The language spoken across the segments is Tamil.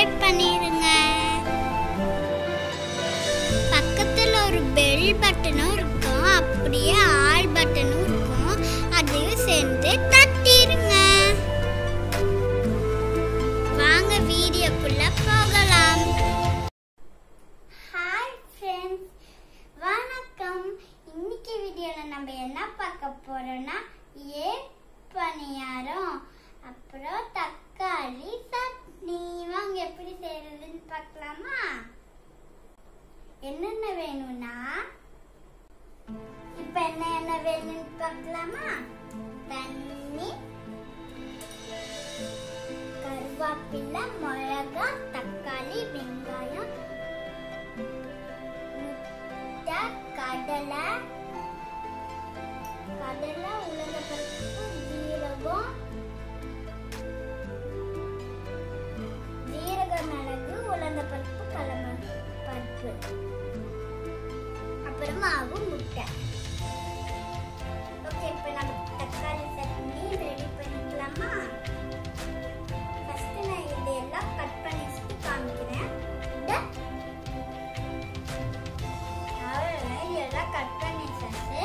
சப்ஸ்கிரைப் பண்ணிருங்க பக்கத்தில் ஒரு பெல் பட்டனும் இருக்கும் அப்படியே ஆல் பட்டனும் இருக்கும் அதையும் சேர்ந்து தட்டிருங்க வாங்க வீடியோக்குள்ள போகலாம் ஹாய் ஃப்ரெண்ட்ஸ் வணக்கம் இன்னைக்கு வீடியோவில் நம்ம என்ன பார்க்க போறோம்னா ஏ பணியாரம் அப்புறம் தக்காளி சட்னி வாங்க எப்படி செய்யறதுன்னு பார்க்கலாமா என்னென்ன வேணும்னா இப்போ என்ன என்ன வேணும்னு பார்க்கலாமா தண்ணி கருவேப்பிலை மிளகா தக்காளி வெங்காயம் முட்டை கடலை கடலை உலகப்பருப்பு ஜீரகம் ஜீரக மிளகு உலகப்பருப்பு கலம பருப்பு அப்புறம் மாவு முட்டை ஓகே இப்போ நம்ம தக்காளி சட்னி ரெடி பண்ணிக்கலாமா ஃபர்ஸ்ட் நான் இதெல்லாம் கட் பண்ணிட்டு காமிக்கிறேன் இந்த அவ்வளவுதான் இதெல்லாம் கட் பண்ணிச்சாச்சு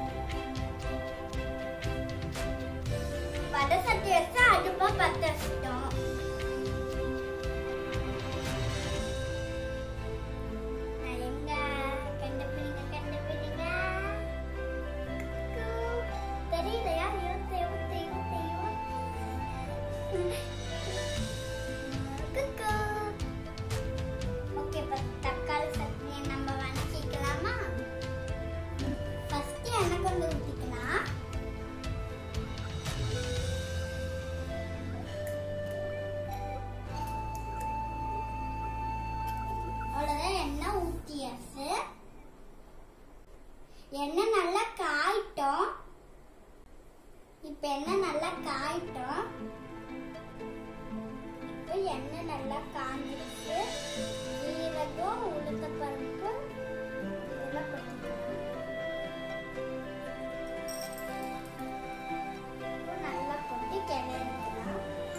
வடை சட்டி வச்சு அடுப்பா பத்த வச்சிட்டோம் நான் எங்க கண்டுபிடிங்க கண்டுபிடிங்க தெரியலையா யோசி யோசி யோசி யோசி ஓகே இப்போ தக்காளி சட்னியை நம்ம வணக்கிக்கலாமா ஃபர்ஸ்ட் எண்ணெய் கொண்டு ஊற்றிக்கலாம் அவ்வளோதான் எண்ணெய் ஊற்றியாச்சு எண்ணெய் நல்லா காயிட்டோம் இப்போ எண்ணெய் நல்லா காயிட்டோம் இப்போ எண்ணெய் நல்லா காஞ்சிருச்சு ஜீரகம் உளுத்த பருப்பு இதெல்லாம் கொட்டிக்கலாம் இப்போ நல்லா கொட்டி கிளறிக்கலாம்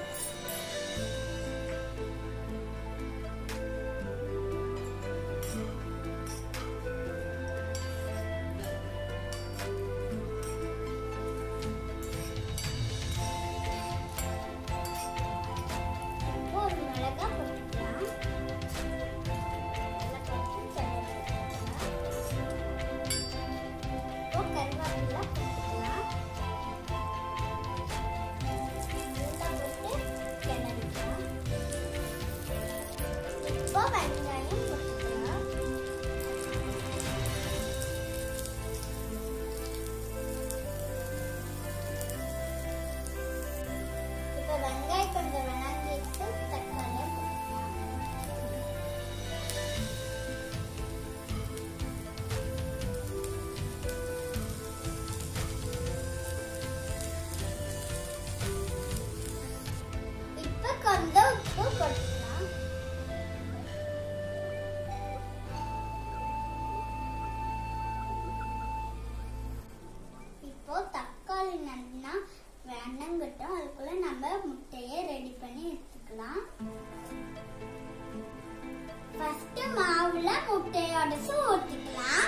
இப்போ ஒரு மிளகா போட்டுக்கலாம் நல்லா போட்டு கிளறிக்கலாம். இப்போ கருவேப்பிலை போட்டுக்கலாம் நல்லா போட்டு கிளறிக்கலாம். இப்போ வெங்காயம் போட்டுக்கலாம் இப்போ வெங்காயம் கொஞ்சம் வணங்கிட்டு தக்காளியை போட்டுக்கலாம் இப்போ கொஞ்சம் உப்பு போட்டுக்கலாம் இப்போ தக்காளி நல்லா வேணங்கட்டும் அதுக்குள்ள நம்ம முட்டையை ரெடி பண்ணி எடுத்துக்கலாம் ஃபர்ஸ்ட் மாவுல முட்டையை உடைச்சு ஊற்றிக்கலாம்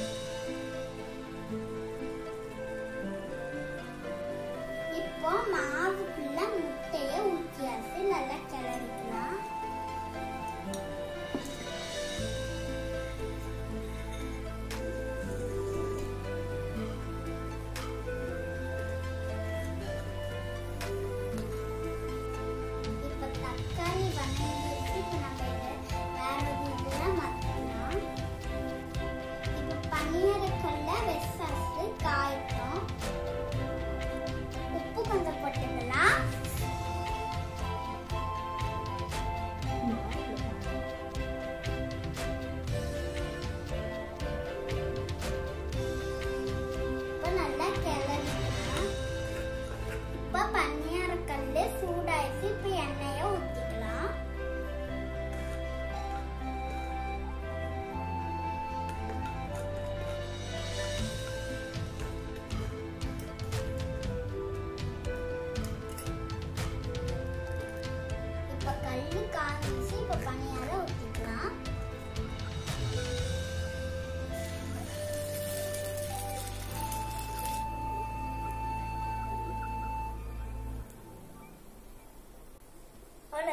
இப்போ மாவுக்குள்ள முட்டையை ஊற்றியாச்சு நல்லா கிளறிக்கலாம் இப்போ தக்காளி வணங்கிடுச்சு இப்போ நம்ம இதை வேற ஒரு இதில் மாற்றிக்கலாம்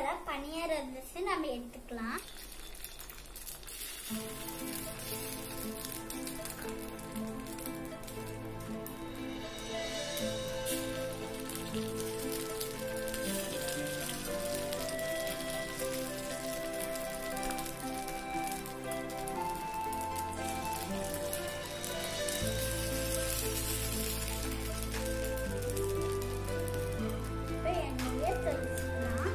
அவ்வளோதான் பனியாரம் இருந்துச்சு நம்ம எடுத்துக்கலாம் இப்போ எண்ணெயை தெளிச்சுக்கலாம்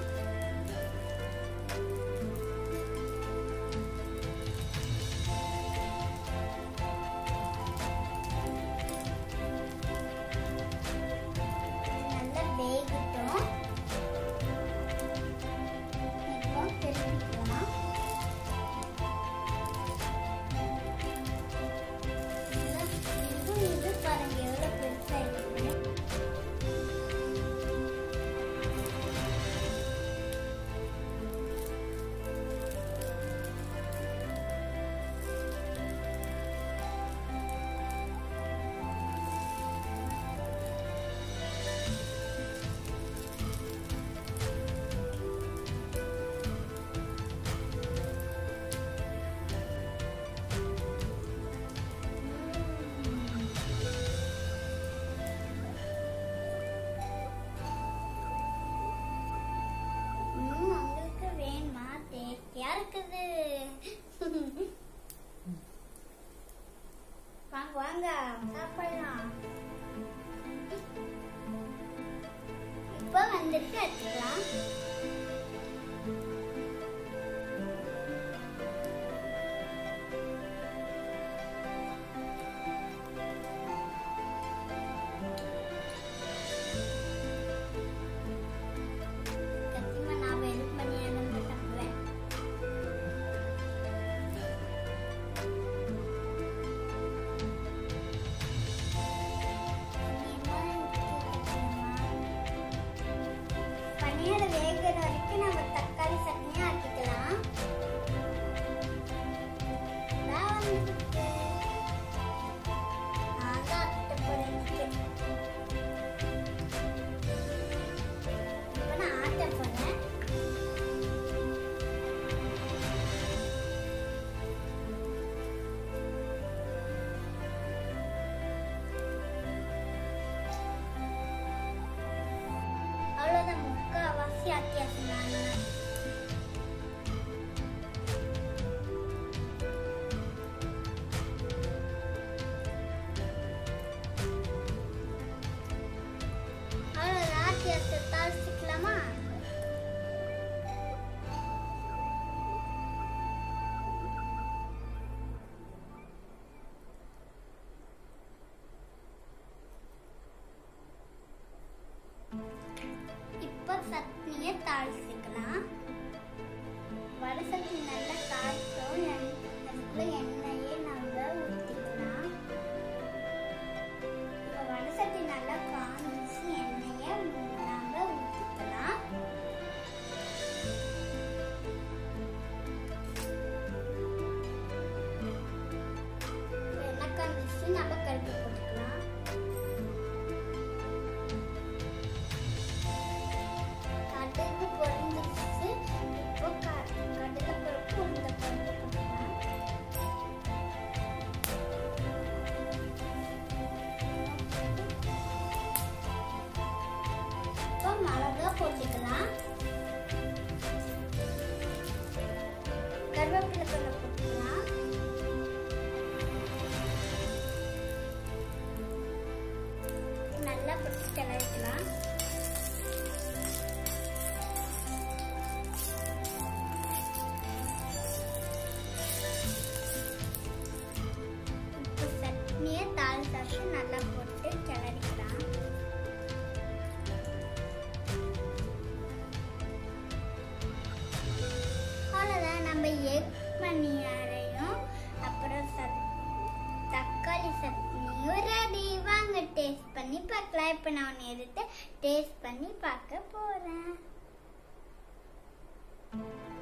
நல்லா வேகட்டும் இப்போ திருப்பிக்கலாம் இது இது பாருங்க எவ்வளோ பெருசாக இருக்குது ம், உங்களுக்கு வேணுமா டேஸ்டியா இருக்குது வாங்க வாங்க சாப்பிடலாம் இப்போ வந்துட்டு எடுத்துக்கலாம் சத்தியமா நான் வெறும் பணியாரம் தான் சாப்பிடுவேன் பணியாரம் வேகிற வரைக்கும் நம்ம தக்காளி சட்னியா ஆக்கிக்கலாம் நான் வந்துட்டு நான் தான் ஆக்கிட்ட போறேன் இன்னைக்கு. இப்ப நான் ஆட்ட போறேன் அவ்வளவுதான் முக்காவாசி ஆக்கியாச்சு நான் அவ்வளவுதான் ஆக்கியாச்சு தாளிச்சுக்கலாமா இப்போ சட்னியை தாளிச்சுக்கலாம் வடை சட்னி நல்லா காய்ச்சோம் எண்- அதுக்குள்ள எண்ணெயே நம்ம ஊற்றிக்கலாம் இப்போ வடை சட்னி நல்லா காய்ச்சி எண்ணெயை நம்ம ஊற்றிக்கலாம் எண்ணெய் காய்ச்சி நம்ம கருப்பு போட்டுக்கலாம் கடுகு பொரிஞ்சிருச்சு இப்போ க- கடலை பருப்பு உளுந்த பருப்பு போட்டுக்கலாம் இப்போ மிளகா போட்டுக்கலாம் கருவேப்பிலை கொஞ்சம் போட்டுக்கலாம் நல்லா பிடிச்சி கிளறிக்கலாம் இப்போ சட்னியை தாள் சாசு நல்லா போட்டு கிளறிக்கலாம் அவ்வளோதான் நம்ம எக் பனியாரையும் அப்புறம் சட் தக்காளி சட்னியும் ரெடி வாங்க டேஸ்ட் பண்ணி பார்க்கலாம் இப்போ நான் ஒன்று எடுத்து டேஸ்ட் பண்ணி பார்க்க போகிறேன்